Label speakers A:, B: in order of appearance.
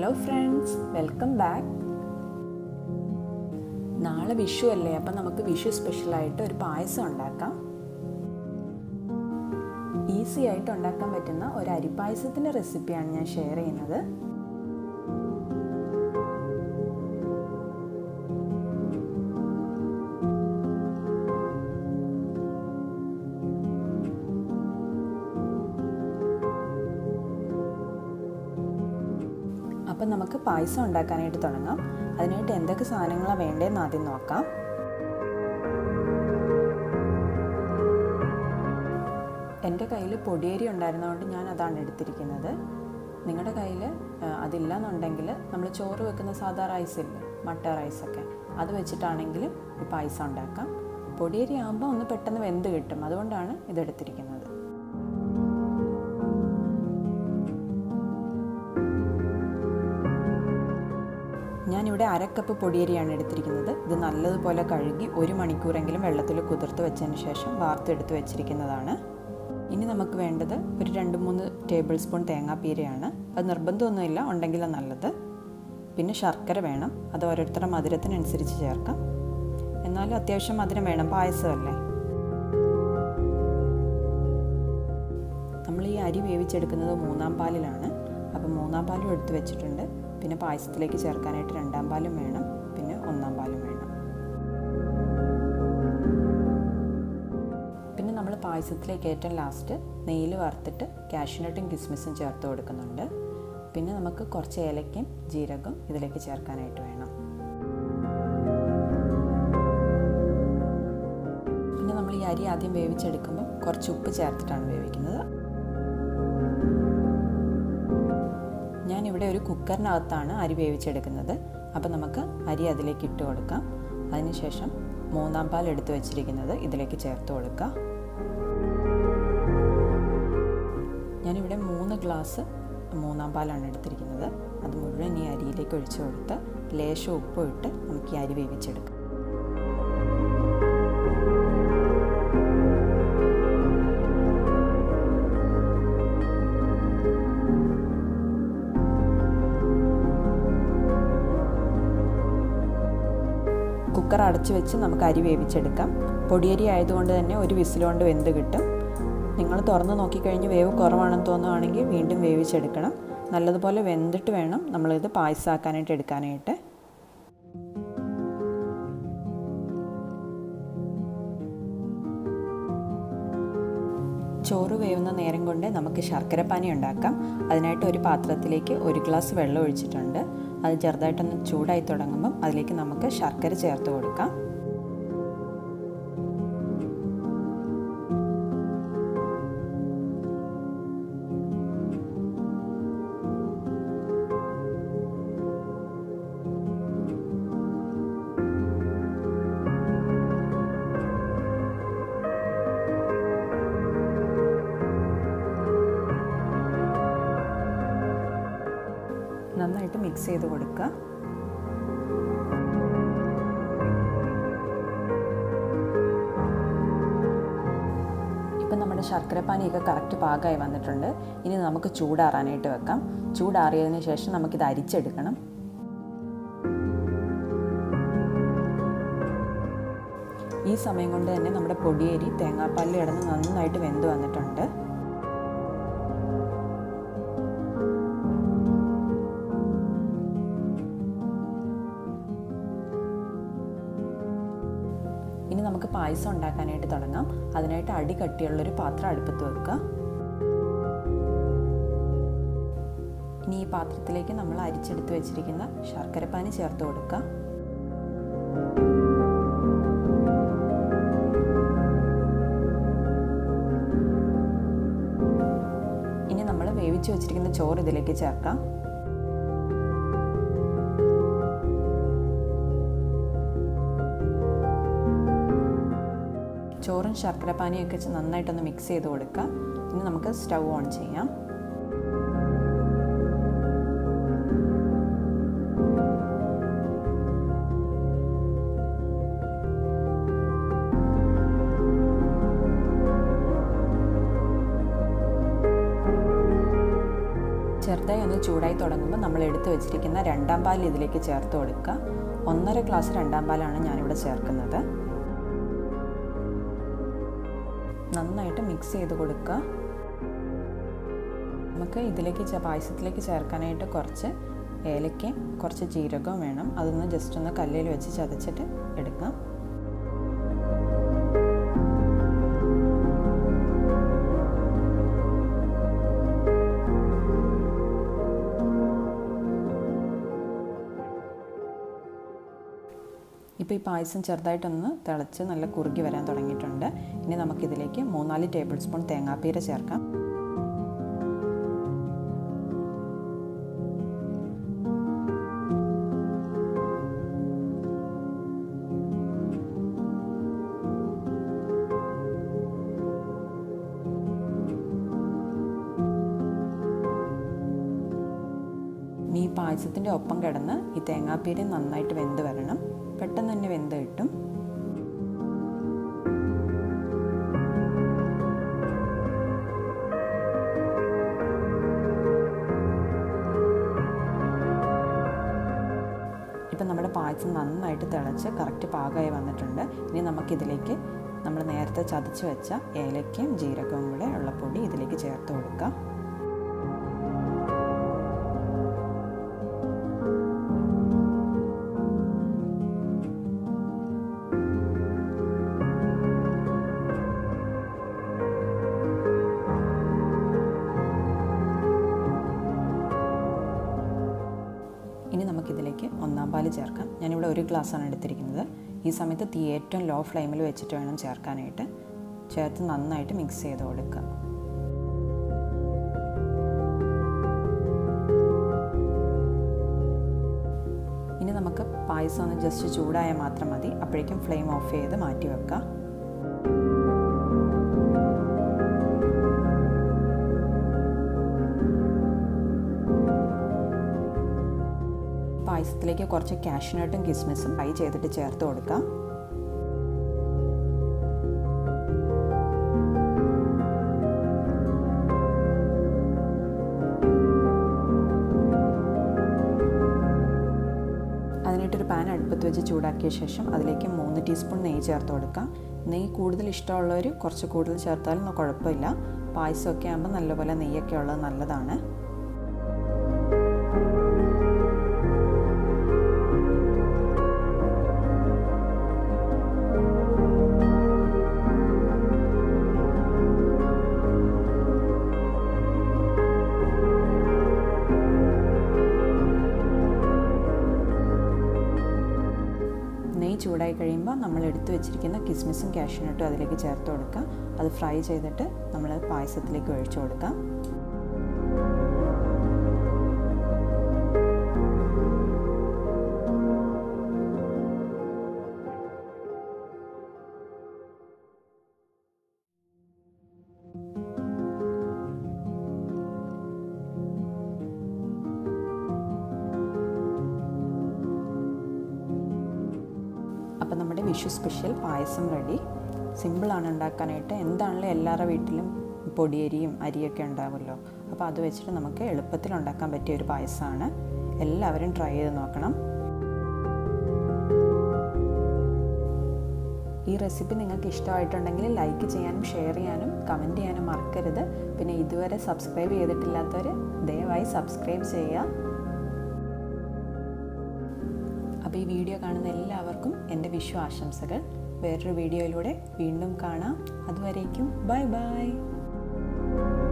A: hello friends welcome back നാളെ വിഷു അല്ലേ അപ്പം നമുക്ക് വിഷു സ്പെഷ്യലായിട്ട് ഒരു പായസം ഉണ്ടാക്കാം ഈസി ആയിട്ട് ഉണ്ടാക്കാൻ പറ്റുന്ന ഒരു അരിപ്പായസത്തിൻ്റെ റെസിപ്പിയാണ് ഞാൻ ഷെയർ ചെയ്യുന്നത് അപ്പം നമുക്ക് പായസം ഉണ്ടാക്കാനായിട്ട് തുടങ്ങാം അതിനായിട്ട് എന്തൊക്കെ സാധനങ്ങളാണ് വേണ്ടതെന്ന് ആദ്യം നോക്കാം എൻ്റെ കയ്യിൽ പൊടിയേരി ഉണ്ടായിരുന്നതുകൊണ്ട് ഞാൻ അതാണ് എടുത്തിരിക്കുന്നത് നിങ്ങളുടെ കയ്യിൽ അതില്ല എന്നുണ്ടെങ്കിൽ നമ്മൾ ചോറ് വെക്കുന്ന സാധാ റൈസ് ഇല്ലേ മട്ട റൈസൊക്കെ അത് വെച്ചിട്ടാണെങ്കിലും ഈ പായസം ഉണ്ടാക്കാം പൊടിയേരി ആകുമ്പോൾ ഒന്ന് പെട്ടെന്ന് വെന്ത് കിട്ടും അതുകൊണ്ടാണ് ഇതെടുത്തിരിക്കുന്നത് ഞാനിവിടെ അരക്കപ്പ് പൊടിയരിയാണ് എടുത്തിരിക്കുന്നത് ഇത് നല്ലതുപോലെ കഴുകി ഒരു മണിക്കൂറെങ്കിലും വെള്ളത്തിൽ കുതിർത്ത് വെച്ചതിന് ശേഷം വാർത്തെടുത്ത് വെച്ചിരിക്കുന്നതാണ് ഇനി നമുക്ക് വേണ്ടത് ഒരു രണ്ട് മൂന്ന് ടേബിൾ സ്പൂൺ തേങ്ങാപ്പീരയാണ് അത് നിർബന്ധമൊന്നുമില്ല ഉണ്ടെങ്കിൽ നല്ലത് പിന്നെ ശർക്കര വേണം അത് ഓരോരുത്തരുടെ മധുരത്തിനനുസരിച്ച് ചേർക്കാം എന്നാലും അത്യാവശ്യം മധുരം വേണം പായസമല്ലേ നമ്മൾ ഈ അരി വേവിച്ചെടുക്കുന്നത് മൂന്നാം പാലിലാണ് അപ്പോൾ മൂന്നാം പാലും എടുത്ത് വെച്ചിട്ടുണ്ട് പിന്നെ പായസത്തിലേക്ക് ചേർക്കാനായിട്ട് രണ്ടാം പാലും വേണം പിന്നെ ഒന്നാം പാലും വേണം പിന്നെ നമ്മൾ പായസത്തിലേക്ക് ഏറ്റവും ലാസ്റ്റ് നെയ്യിൽ വറുത്തിട്ട് കാഷ്യൂനട്ടും കിസ്മിസും ചേർത്ത് കൊടുക്കുന്നുണ്ട് പിന്നെ നമുക്ക് കുറച്ച് ഏലക്കയും ജീരകവും ഇതിലേക്ക് ചേർക്കാനായിട്ട് വേണം പിന്നെ നമ്മൾ ഈ അരി ആദ്യം വേവിച്ചെടുക്കുമ്പോൾ കുറച്ച് ഉപ്പ് ചേർത്തിട്ടാണ് വേവിക്കുന്നത് ഞാനിവിടെ ഒരു കുക്കറിനകത്താണ് അരി വേവിച്ചെടുക്കുന്നത് അപ്പോൾ നമുക്ക് അരി അതിലേക്ക് ഇട്ട് കൊടുക്കാം അതിനുശേഷം മൂന്നാം പാൽ എടുത്ത് വെച്ചിരിക്കുന്നത് ഇതിലേക്ക് ചേർത്ത് കൊടുക്കാം ഞാനിവിടെ മൂന്ന് ഗ്ലാസ് മൂന്നാം പാലാണ് എടുത്തിരിക്കുന്നത് അത് മുഴുവൻ ഈ അരിയിലേക്ക് ഒഴിച്ചു കൊടുത്ത് ലേശം ഉപ്പും ഇട്ട് നമുക്ക് ഈ അരി വേവിച്ചെടുക്കാം കുക്കർ അടച്ചു വെച്ച് നമുക്ക് അരി വേവിച്ചെടുക്കാം പൊടിയരി ആയതുകൊണ്ട് തന്നെ ഒരു വിസിലുകൊണ്ട് വെന്ത് കിട്ടും നിങ്ങൾ തുറന്ന് നോക്കിക്കഴിഞ്ഞ് വേവ് കുറവാണെന്ന് തോന്നുവാണെങ്കിൽ വീണ്ടും വേവിച്ചെടുക്കണം നല്ലതുപോലെ വെന്തിട്ട് വേണം നമ്മളിത് പായസമാക്കാനായിട്ട് എടുക്കാനായിട്ട് ചോറ് വേവുന്ന നേരം കൊണ്ട് നമുക്ക് ശർക്കരപ്പാനി ഉണ്ടാക്കാം അതിനായിട്ട് ഒരു പാത്രത്തിലേക്ക് ഒരു ഗ്ലാസ് വെള്ളം ഒഴിച്ചിട്ടുണ്ട് അത് ചെറുതായിട്ടൊന്ന് ചൂടായി തുടങ്ങുമ്പം അതിലേക്ക് നമുക്ക് ശർക്കര ചേർത്ത് കൊടുക്കാം നന്നായിട്ട് മിക്സ് ചെയ്ത് കൊടുക്കുക ഇപ്പം നമ്മുടെ ശർക്കരപ്പാനിയൊക്കെ കറക്റ്റ് പാകമായി വന്നിട്ടുണ്ട് ഇനി നമുക്ക് ചൂടാറാനായിട്ട് വെക്കാം ചൂടാറിയതിന് ശേഷം നമുക്കിത് അരിച്ചെടുക്കണം ഈ സമയം കൊണ്ട് തന്നെ നമ്മുടെ പൊടിയേരി തേങ്ങാപ്പാലിൽ കിടന്ന് നന്നായിട്ട് വെന്ത് വന്നിട്ടുണ്ട് ഇനി നമുക്ക് പായസം ഉണ്ടാക്കാനായിട്ട് തുടങ്ങാം അതിനായിട്ട് അടി കട്ടിയുള്ളൊരു പാത്രം അടുപ്പത്ത് വെക്കുക ഇനി ഈ പാത്രത്തിലേക്ക് നമ്മൾ അരിച്ചെടുത്ത് വെച്ചിരിക്കുന്ന ശർക്കരപ്പാനി ചേർത്ത് കൊടുക്കുക ഇനി നമ്മൾ വേവിച്ച് വെച്ചിരിക്കുന്ന ചോറ് ഇതിലേക്ക് ചേർക്കാം ചോറും ശർക്കരപ്പാനിയൊക്കെ നന്നായിട്ടൊന്ന് മിക്സ് ചെയ്ത് കൊടുക്കുക ഇനി നമുക്ക് സ്റ്റൗ ഓൺ ചെയ്യാം ചെറുതായി ഒന്ന് ഒന്ന് ചൂടായി തുടങ്ങുമ്പോൾ നമ്മൾ എടുത്തു വെച്ചിരിക്കുന്ന രണ്ടാം പാൽ ഇതിലേക്ക് ചേർത്ത് കൊടുക്കുക ഒന്നര ഗ്ലാസ് രണ്ടാം പാലാണ് ഞാനിവിടെ ചേർക്കുന്നത് നന്നായിട്ട് മിക്സ് ചെയ്ത് കൊടുക്കുക നമുക്ക് ഇതിലേക്ക് പായസത്തിലേക്ക് ചേർക്കാനായിട്ട് കുറച്ച് ഏലക്കയും കുറച്ച് ജീരകവും വേണം അതൊന്ന് ജസ്റ്റ് ഒന്ന് കല്ലിൽ വെച്ച് ചതച്ചിട്ട് എടുക്കാം ഇപ്പോൾ ഈ പായസം ചെറുതായിട്ടൊന്ന് തിളച്ച് നല്ല കുറുകി വരാൻ തുടങ്ങിയിട്ടുണ്ട് ഇനി നമുക്കിതിലേക്ക് മൂന്നാല് ടേബിൾ സ്പൂൺ തേങ്ങാപ്പീര ചേർക്കാം ഈ പായസത്തിൻ്റെ ഒപ്പം കിടന്ന് ഈ തേങ്ങാപ്പീര നന്നായിട്ട് വെന്ത് വരണം പെട്ടെന്ന് തന്നെ വെന്ത് കിട്ടും ഇപ്പം നമ്മുടെ പായസം നന്നായിട്ട് തിളച്ച് കറക്റ്റ് പാകമായി വന്നിട്ടുണ്ട് ഇനി നമുക്കിതിലേക്ക് നമ്മൾ നേരത്തെ ചതച്ച് വെച്ച ഏലക്കയും ജീരകവും കൂടെ ഉള്ള പൊടി ഇതിലേക്ക് ചേർത്ത് കൊടുക്കാം ഇനി നമുക്കിതിലേക്ക് ഒന്നാം പാല് ചേർക്കാം ഞാനിവിടെ ഒരു ഗ്ലാസ്സാണ് എടുത്തിരിക്കുന്നത് ഈ സമയത്ത് തീ ഏറ്റവും ലോ ഫ്ലെയിമിൽ വെച്ചിട്ട് വേണം ചേർക്കാനായിട്ട് ചേർത്ത് നന്നായിട്ട് മിക്സ് ചെയ്ത് കൊടുക്കുക ഇനി നമുക്ക് പായസം ഒന്ന് ജസ്റ്റ് ചൂടായാൽ മാത്രം മതി അപ്പോഴേക്കും ഫ്ലെയിം ഓഫ് ചെയ്ത് മാറ്റി വെക്കാം പായസത്തിലേക്ക് കുറച്ച് കാഷ്നട്ടും കിസ്മിസും ഫ്രൈ ചെയ്തിട്ട് ചേർത്ത് കൊടുക്കാം അതിനായിട്ടൊരു പാൻ അടുപ്പത്ത് വെച്ച് ചൂടാക്കിയ ശേഷം അതിലേക്ക് മൂന്ന് ടീസ്പൂൺ നെയ്യ് ചേർത്ത് കൊടുക്കാം നെയ്യ് കൂടുതൽ ഇഷ്ടമുള്ളവർ കുറച്ച് കൂടുതൽ ചേർത്താലും കുഴപ്പമില്ല പായസമൊക്കെ ആകുമ്പോൾ നല്ലപോലെ നെയ്യൊക്കെ ഉള്ളത് നല്ലതാണ് നെയ്യ് ചൂടായി കഴിയുമ്പോൾ നമ്മൾ എടുത്തു വെച്ചിരിക്കുന്ന കിസ്മിസും കാഷ്യൂനട്ടും അതിലേക്ക് ചേർത്ത് കൊടുക്കുക അത് ഫ്രൈ ചെയ്തിട്ട് നമ്മൾ പായസത്തിലേക്ക് ഒഴിച്ചു കൊടുക്കാം അപ്പം നമ്മുടെ വിഷു സ്പെഷ്യൽ പായസം റെഡി സിമ്പിളാണ് ഉണ്ടാക്കാനായിട്ട് എന്താണെങ്കിലും എല്ലാവരുടെ വീട്ടിലും പൊടിയരിയും അരിയൊക്കെ ഉണ്ടാവുമല്ലോ അപ്പോൾ അത് വെച്ചിട്ട് നമുക്ക് എളുപ്പത്തിൽ ഉണ്ടാക്കാൻ പറ്റിയ ഒരു പായസമാണ് എല്ലാവരും ട്രൈ ചെയ്ത് നോക്കണം ഈ റെസിപ്പി നിങ്ങൾക്ക് ഇഷ്ടമായിട്ടുണ്ടെങ്കിൽ ലൈക്ക് ചെയ്യാനും ഷെയർ ചെയ്യാനും കമൻറ്റ് ചെയ്യാനും മറക്കരുത് പിന്നെ ഇതുവരെ സബ്സ്ക്രൈബ് ചെയ്തിട്ടില്ലാത്തവർ ദയവായി സബ്സ്ക്രൈബ് ചെയ്യുക അപ്പോൾ ഈ വീഡിയോ കാണുന്ന എല്ലാവർക്കും എൻ്റെ വിഷു ആശംസകൾ വേറൊരു വീഡിയോയിലൂടെ വീണ്ടും കാണാം അതുവരേക്കും ബൈ ബൈ